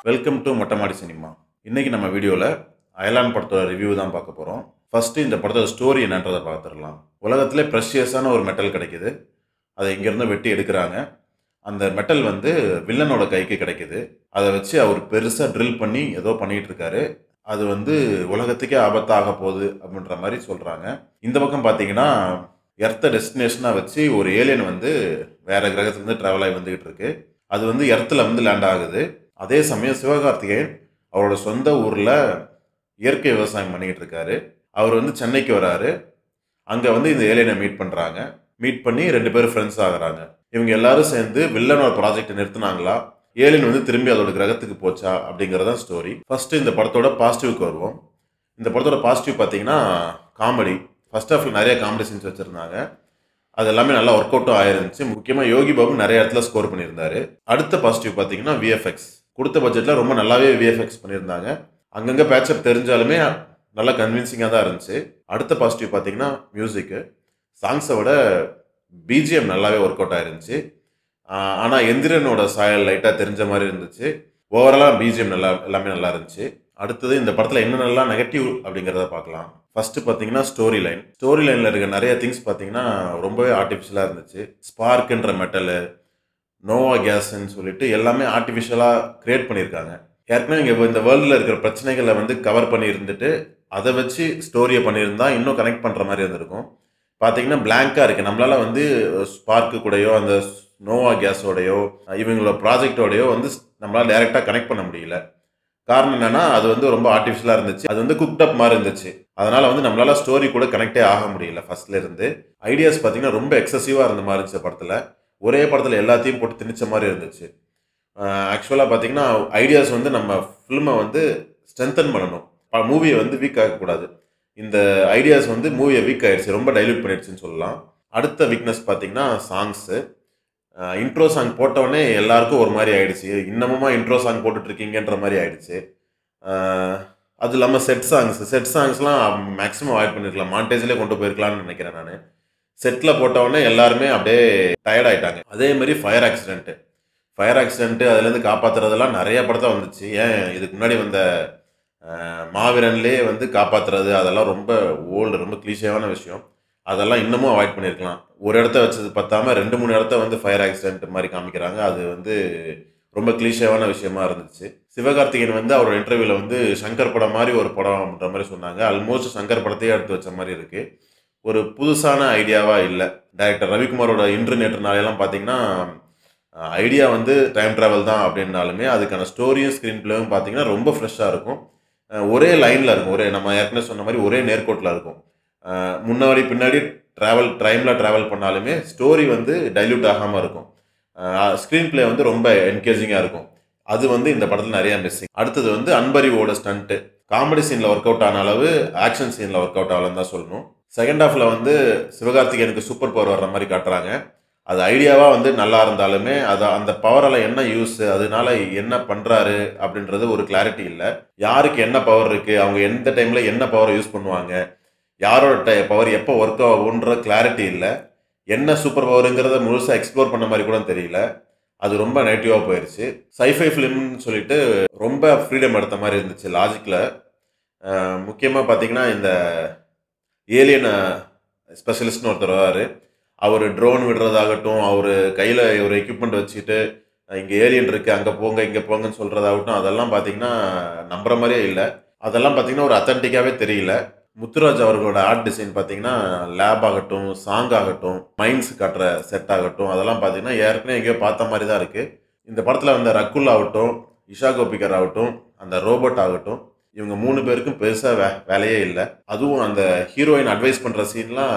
welcome to மொட்டைமாடி cinema இன்னைக்கு நம்ம வீடியோவில் அயலான் படத்தோட ரிவ்யூ தான் பார்க்க போகிறோம் ஃபஸ்ட்டு இந்த படத்தோட ஸ்டோரி என்னன்றதை பார்த்துடலாம் உலகத்திலே ப்ரெஷியஸான ஒரு மெட்டல் கிடைக்குது அதை இங்கேருந்து வெட்டி எடுக்கிறாங்க அந்த மெட்டல் வந்து வில்லனோட கைக்கு கிடைக்குது அதை வச்சு அவர் பெருசாக ட்ரில் பண்ணி ஏதோ பண்ணிகிட்டு இருக்காரு அது வந்து உலகத்துக்கே ஆபத்தாக போகுது அப்படின்ற மாதிரி சொல்கிறாங்க இந்த பக்கம் பார்த்தீங்கன்னா எர்த்த டெஸ்டினேஷனாக வச்சு ஒரு ஏலியன் வந்து வேற கிரகத்துலேருந்து ட்ராவல் ஆகி வந்துகிட்டு இருக்கு அது வந்து எர்த்தில் வந்து லேண்ட் ஆகுது அதே சமயம் சிவகார்த்திகேயன் அவரோட சொந்த ஊரில் இயற்கை விவசாயம் பண்ணிக்கிட்டு இருக்காரு அவர் வந்து சென்னைக்கு வராரு அங்கே வந்து இந்த ஏலியனை மீட் பண்ணுறாங்க மீட் பண்ணி ரெண்டு பேரும் ஃப்ரெண்ட்ஸ் ஆகுறாங்க இவங்க எல்லாரும் சேர்ந்து வில்லனோட ப்ராஜெக்டை நிறுத்துனாங்களா ஏலியன் வந்து திரும்பி அதோட கிரகத்துக்கு போச்சா அப்படிங்கிறதான் ஸ்டோரி ஃபர்ஸ்ட் இந்த படத்தோட பாசிட்டிவ்க்கு வருவோம் இந்த படத்தோட பாசிட்டிவ் பார்த்தீங்கன்னா காமெடி ஃபர்ஸ்ட் ஹாஃபில் நிறைய காமெடி சீன்ஸ் வச்சுருந்தாங்க அது எல்லாமே நல்லா ஒர்க் அவுட்டும் ஆயிருந்துச்சு முக்கியமாக யோகி பாபு நிறைய இடத்துல ஸ்கோர் பண்ணியிருந்தாரு அடுத்த பாசிட்டிவ் பார்த்தீங்கன்னா விஎஃப்எக்ஸ் கொடுத்த பட்ஜெட்டில் ரொம்ப நல்லாவே விஎஃப்எக்ஸ் பண்ணியிருந்தாங்க அங்கங்கே பேச்சப் தெரிஞ்சாலுமே நல்லா கன்வின்சிங்காக தான் இருந்துச்சு அடுத்த பாசிட்டிவ் பார்த்தீங்கன்னா மியூசிக்கு சாங்ஸை விட பிஜிஎம் நல்லாவே ஒர்க் அவுட் ஆயிருந்துச்சு ஆனால் எந்திரனோட சாயல் லைட்டாக தெரிஞ்ச மாதிரி இருந்துச்சு ஓவராலாக பிஜிஎம் நல்லா எல்லாமே நல்லா இருந்துச்சு அடுத்தது இந்த படத்தில் என்னென்னலாம் நெகட்டிவ் அப்படிங்கிறத பார்க்கலாம் ஃபர்ஸ்ட் பார்த்தீங்கன்னா ஸ்டோரி லைன் ஸ்டோரி லைனில் இருக்க நிறைய திங்ஸ் பார்த்தீங்கன்னா ரொம்பவே ஆர்டிஃபிஷியலாக இருந்துச்சு ஸ்பார்க்குன்ற மெட்டலு நோவா கேஸ்ன்னு சொல்லிட்டு எல்லாமே ஆர்டிஃபிஷியலாக கிரியேட் பண்ணியிருக்காங்க ஏற்கனவே இங்கே இந்த வேர்ல்டில் இருக்கிற பிரச்சனைகளை வந்து கவர் பண்ணி இருந்துட்டு அதை வச்சு ஸ்டோரியை பண்ணியிருந்தா இன்னும் கனெக்ட் பண்ணுற மாதிரி இருந்திருக்கும் பார்த்தீங்கன்னா பிளாங்காக இருக்குது நம்மளால வந்து ஸ்பார்க்கு கூடயோ அந்த நோவா கேஸோடையோ இவங்களோட ப்ராஜெக்டோடையோ வந்து நம்மளால் டைரெக்டாக கனெக்ட் பண்ண முடியல காரணம் என்னன்னா அது வந்து ரொம்ப ஆர்டிஃபிஷியலாக இருந்துச்சு அது வந்து குக்ட் அப் மாதிரி இருந்துச்சு அதனால வந்து நம்மளால ஸ்டோரி கூட கனெக்டே ஆக முடியல ஃபர்ஸ்ட்ல இருந்து ஐடியாஸ் பார்த்தீங்கன்னா ரொம்ப எக்ஸசிவாக இருந்த மாதிரி இருந்துச்சு படத்தில் ஒரே படத்தில் எல்லாத்தையும் போட்டு திணிச்ச மாதிரி இருந்துச்சு ஆக்சுவலாக பார்த்தீங்கன்னா ஐடியாஸ் வந்து நம்ம ஃபில்மை வந்து ஸ்ட்ரென்தன் பண்ணணும் மூவியை வந்து வீக் ஆகக்கூடாது இந்த ஐடியாஸ் வந்து மூவியை வீக் ஆயிடுச்சு ரொம்ப டைல்யூட் பண்ணிடுச்சுன்னு சொல்லலாம் அடுத்த வீக்னஸ் பார்த்தீங்கன்னா சாங்ஸு இன்ட்ரோ சாங் போட்டவுடனே எல்லாருக்கும் ஒரு மாதிரி ஆயிடுச்சு இன்னமுமா இன்ட்ரோ சாங் போட்டுட்ருக்கீங்கன்ற மாதிரி ஆயிடுச்சு அது இல்லாமல் செட் சாங்ஸ் செட் சாங்ஸ்லாம் மேக்ஸிமம் அவாய்ட் பண்ணிருக்கலாம் மாண்டேஜ்லேயே கொண்டு போயிருக்கலாம்னு நினைக்கிறேன் நான் செட்டில் போட்டவுடனே எல்லாருமே அப்படியே டயர்ட் ஆயிட்டாங்க அதே மாதிரி ஃபயர் ஆக்சிடென்ட்டு ஃபயர் ஆக்சிடென்ட்டு அதுலேருந்து காப்பாற்றுறதெல்லாம் நிறைய படத்தை வந்துச்சு ஏன் இதுக்கு முன்னாடி வந்த மாவீரன்லேயே வந்து காப்பாற்றுறது அதெல்லாம் ரொம்ப ஓல்டு ரொம்ப கிளீஷியாவான விஷயம் அதெல்லாம் இன்னமும் அவாய்ட் பண்ணியிருக்கலாம் ஒரு இடத்த வச்சது பத்தாம ரெண்டு மூணு இடத்த வந்து ஃபயர் ஆக்சிடென்ட் மாதிரி காமிக்கிறாங்க அது வந்து ரொம்ப கிளீஷியாவான விஷயமா இருந்துச்சு சிவகார்த்திகேயன் வந்து அவரோட இன்டர்வியூவில் வந்து சங்கர் படம் மாதிரி ஒரு படம் அப்படின்ற மாதிரி சொன்னாங்க ஆல்மோஸ்ட் சங்கர் படத்தையே எடுத்து வச்ச மாதிரி இருக்குது ஒரு புதுசான ஐடியாவாக இல்லை டைரக்டர் ரவிக்குமாரோட இன்டர்நெட்னாலெல்லாம் பார்த்தீங்கன்னா ஐடியா வந்து டைம் ட்ராவல் தான் அப்படின்னாலுமே அதுக்கான ஸ்டோரியும் ஸ்க்ரீன் பிளேவும் பார்த்தீங்கன்னா ரொம்ப ஃப்ரெஷ்ஷாக இருக்கும் ஒரே லைனில் இருக்கும் ஒரே நம்ம ஏற்கனவே சொன்ன மாதிரி ஒரே நேர்கோட்டில் இருக்கும் முன்னாடி பின்னாடி ட்ராவல் ட்ரைமில் ட்ராவல் பண்ணாலுமே ஸ்டோரி வந்து டைல்யூட் ஆகாமல் இருக்கும் ஸ்க்ரீன் பிளே வந்து ரொம்ப என்கேஜிங்காக இருக்கும் அது வந்து இந்த படத்தில் நிறைய மிஸ்ஸிங் அடுத்தது வந்து அன்பரிவோட ஸ்டண்ட்டு காமெடி சீனில் ஒர்க் அவுட் ஆன அளவு ஆக்ஷன் சீனில் ஒர்க் அவுட் ஆகலன்னு தான் சொல்லணும் செகண்ட் ஹாஃபில் வந்து சிவகார்த்திகேயனுக்கு சூப்பர் பவர் வர்ற மாதிரி காட்டுறாங்க அது ஐடியாவாக வந்து நல்லா இருந்தாலுமே அது அந்த பவரால் என்ன யூஸ் அதனால என்ன பண்ணுறாரு அப்படின்றது ஒரு கிளாரிட்டி இல்லை யாருக்கு என்ன பவர் இருக்குது அவங்க எந்த டைமில் என்ன பவரை யூஸ் பண்ணுவாங்க யாரோட டை பவர் எப்போ ஒர்க் ஆகுன்ற கிளாரிட்டி இல்லை என்ன சூப்பர் பவருங்கிறத முழுசாக எக்ஸ்ப்ளோர் பண்ண மாதிரி கூட தெரியல அது ரொம்ப நெகட்டிவாக போயிடுச்சு சைஃபை ஃபிலிம்னு சொல்லிட்டு ரொம்ப ஃப்ரீடம் எடுத்த மாதிரி இருந்துச்சு லாஜிக்கில் முக்கியமாக பார்த்தீங்கன்னா இந்த ஏலியன் ஸ்பெஷலிஸ்ட்னு ஒருத்தர் வராரு அவர் ட்ரோன் விடுறதாகட்டும் அவர் கையில் ஒரு எக்யூப்மெண்ட் வச்சுட்டு இங்கே ஏலியன் இருக்குது அங்கே போங்க இங்கே போங்கன்னு சொல்கிறதாகட்டும் அதெல்லாம் பார்த்தீங்கன்னா நம்புற மாதிரியே இல்லை அதெல்லாம் பார்த்தீங்கன்னா ஒரு அத்தன்டிக்காகவே தெரியல முத்துராஜ் அவர்களோட ஆர்ட் டிசைன் பார்த்தீங்கன்னா லேப் ஆகட்டும் சாங் ஆகட்டும் மைண்ட்ஸ் காட்டுற செட் ஆகட்டும் அதெல்லாம் பார்த்தீங்கன்னா ஏற்கனவே எங்கேயோ பார்த்த மாதிரி தான் இருக்குது இந்த படத்தில் வந்த ரக்குல் ஆகட்டும் இஷா கோபிகர் ஆகட்டும் அந்த ரோபோட் ஆகட்டும் இவங்க மூணு பேருக்கும் பெருசாக வே வேலையே இல்லை அதுவும் அந்த ஹீரோயின் அட்வைஸ் பண்ணுற சீன்லாம்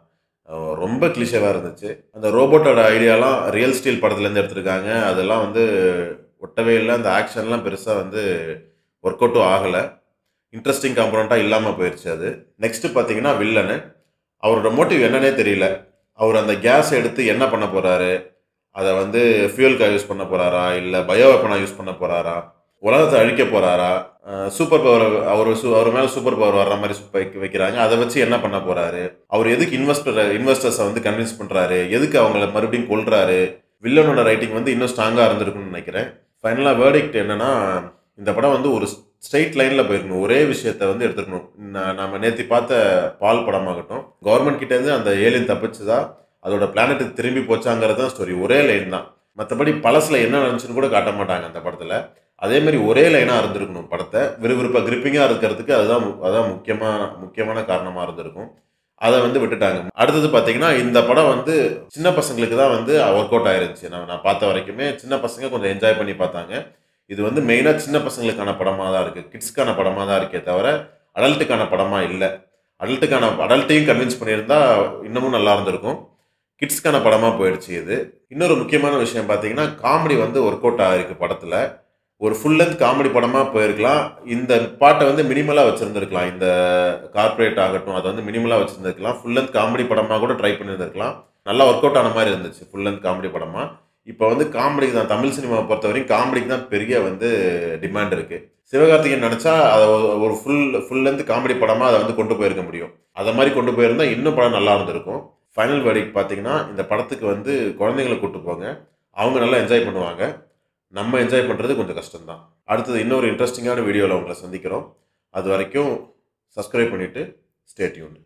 ரொம்ப கிளிஷேவாக இருந்துச்சு அந்த ரோபோட்டோட ஐடியாலாம் ரியல் ஸ்டீல் படத்துலேருந்து எடுத்திருக்காங்க அதெல்லாம் வந்து ஒட்டவே இல்லை அந்த ஆக்ஷன்லாம் பெருசாக வந்து ஒர்க் அவுட்டும் ஆகலை இன்ட்ரெஸ்டிங் காம்பனண்ட்டாக இல்லாமல் போயிடுச்சு அது நெக்ஸ்ட்டு பார்த்தீங்கன்னா வில்லனு அவரோட மோட்டிவ் என்னன்னே தெரியல அவர் அந்த கேஸ் எடுத்து என்ன பண்ண போகிறாரு அதை வந்து ஃபியூல்காக யூஸ் பண்ண போகிறாரா இல்லை பயோ வெப்பனாக யூஸ் பண்ண போகிறாரா உலகத்தை அழிக்க போகிறாரா சூப்பர் பவர் அவர் சூ அவர் மேலே சூப்பர் பவர் வர்ற மாதிரி வைக்க வைக்கிறாங்க அதை வச்சு என்ன பண்ண போகிறாரு அவர் எதுக்கு இன்வெஸ்டர் இன்வெஸ்டர்ஸை வந்து கன்வின்ஸ் பண்ணுறாரு எதுக்கு அவங்கள மறுபடியும் கொள்றாரு வில்லனோட ரைட்டிங் வந்து இன்னும் ஸ்ட்ராங்காக இருந்திருக்கும்னு நினைக்கிறேன் ஃபைனலாக வேர்டிக்ட் என்னன்னா இந்த படம் வந்து ஒரு ஸ்ட்ரெயிட் லைனில் போயிருக்கணும் ஒரே விஷயத்த வந்து எடுத்துக்கணும் நா- நாம நேற்று பார்த்த பால் படமாகட்டும் கவர்மெண்ட் கிட்டேருந்து அந்த ஏலியன் தப்பிச்சுதா அதோட பிளானட்டுக்கு திரும்பி போச்சாங்கிறது தான் ஸ்டோரி ஒரே லைன் தான் மற்றபடி பழசில் என்ன நடந்துச்சுன்னு கூட காட்ட மாட்டாங்க அந்த படத்தில் அதே மாதிரி ஒரே லைனாக இருந்திருக்கணும் படத்தை விறுவிறுப்பாக கிரிப்பிங்காக இருக்கிறதுக்கு அதுதான் மு- அதான் முக்கியமான முக்கியமான காரணமாக இருந்திருக்கும் அதை வந்து விட்டுட்டாங்க அடுத்தது பார்த்தீங்கன்னா இந்த படம் வந்து சின்ன பசங்களுக்கு தான் வந்து ஒர்க் அவுட் ஆயிருந்துச்சு நான் நான் பார்த்த வரைக்குமே சின்ன பசங்க கொஞ்சம் என்ஜாய் பண்ணி பார்த்தாங்க இது வந்து மெயினாக சின்ன பசங்களுக்கான படமாக தான் இருக்குது கிட்ஸ்க்கான படமாக தான் இருக்கே தவிர அடல்ட்டுக்கான படமாக இல்லை அடல்ட்டுக்கான அடல்ட்டையும் கன்வின்ஸ் பண்ணியிருந்தா இன்னமும் நல்லா இருந்திருக்கும் கிட்ஸ்க்கான படமாக போயிடுச்சு இது இன்னொரு முக்கியமான விஷயம் பார்த்தீங்கன்னா காமெடி வந்து ஒர்க் அவுட் ஆகிருக்கு படத்தில் ஒரு ஃபுல் லென்த் காமெடி படமாக போயிருக்கலாம் இந்த பாட்டை வந்து மினிமலாக வச்சுருந்துருக்கலாம் இந்த கார்ப்பரேட் ஆகட்டும் அதை வந்து மினிமலாக வச்சுருந்துருக்கலாம் ஃபுல் லென்த் காமெடி படமாக கூட ட்ரை பண்ணியிருந்திருக்கலாம் நல்லா ஒர்க் அவுட் ஆன மாதிரி இருந்துச்சு ஃபுல் லென்த் காமெடி படமாக இப்போ வந்து காமெடிக்கு தான் தமிழ் சினிமாவை பொறுத்தவரைக்கும் காமெடிக்கு தான் பெரிய வந்து டிமாண்ட் இருக்குது சிவகார்த்திகேயன் நினச்சா அதை ஒரு- ஒரு ஃபுல் ஃபுல் லென்த் காமெடி படமாக அதை வந்து கொண்டு போயிருக்க முடியும் அதை மாதிரி கொண்டு போயிருந்தா இன்னும் படம் நல்லா இருந்திருக்கும் ஃபைனல் வேர்டிக் பார்த்தீங்கன்னா இந்த படத்துக்கு வந்து குழந்தைங்களை கூட்டு போங்க அவங்க நல்லா என்ஜாய் பண்ணுவாங்க நம்ம என்ஜாய் பண்ணுறது கொஞ்சம் கஷ்டம்தான் அடுத்தது இன்னொரு இன்ட்ரெஸ்டிங்கான வீடியோவில் உங்களை சந்திக்கிறோம் அது வரைக்கும் சப்ஸ்கிரைப் பண்ணிவிட்டு ஸ்டே டியூன்